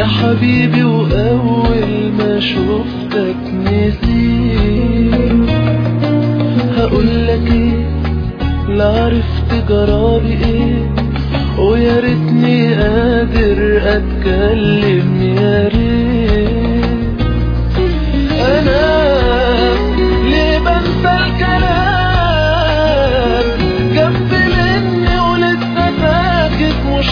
يا حبيبي وأول ما شفتك نسيت هقولك ايه لا عرفت جرالي ايه ويا ريتني قادر اتكلم يا ريت انا ليه بنسى الكلام جنب مني ولسه ساكت مش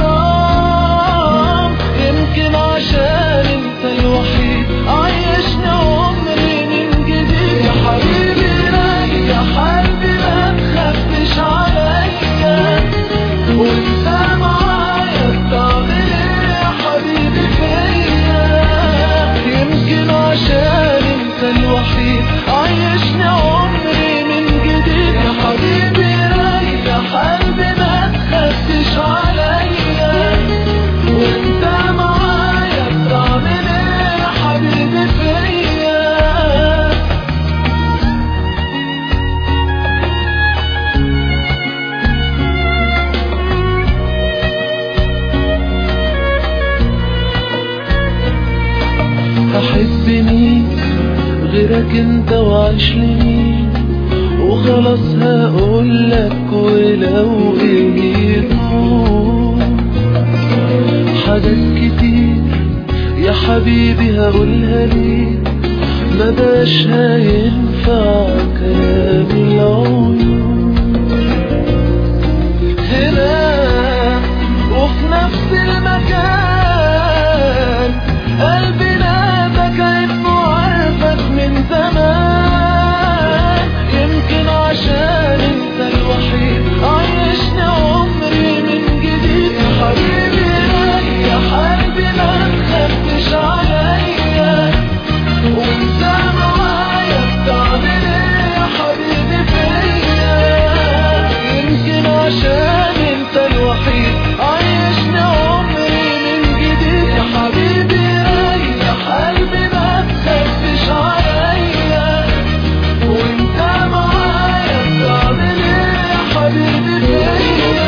حرام يمكن عشان انت الوحيد عايشني عمري من جديد يا حبيبي راجع قلبي ما تخافش عليا وانت معايا بتعمل ايه يا حبيبي فيا يمكن عشان انت الوحيد عايشني عمري من جديد يا حبيبي راجع قلبي ما تخافش عليا وانت معايا بتعمل ايه يا حبيبي فيا هحب مين غيرك انت وعيش لمين وخلاص هقولك ولو ايه يكون حاجات كتير يا حبيبي هقولها ليك ما بقاش هينفع كلام العيون هنا وفي نفس المكان قلبي نادى كأنه عارفك من زمان يمكن عشان انت الوحيد عايشني عمري من جديد يا حبيبي يا قلبي ما تخافش عليا وانت معايا بتعمل ايه يا حبيبي فيا يمكن عشان انت الوحيد عايشني عمري من جديد يا حبيبي يا قلبي ما تخافش عليا وانت معايا بتعمل ايه يا حبيبي فيا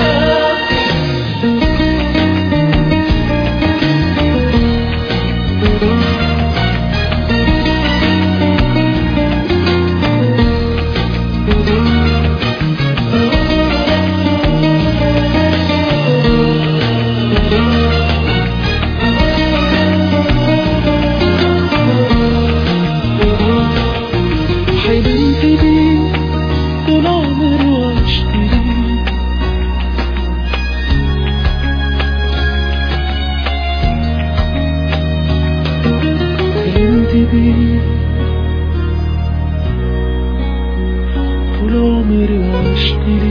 حلمت بيه طول عمري وعشت ليه حلمت بيه طول عمري وعشت ليه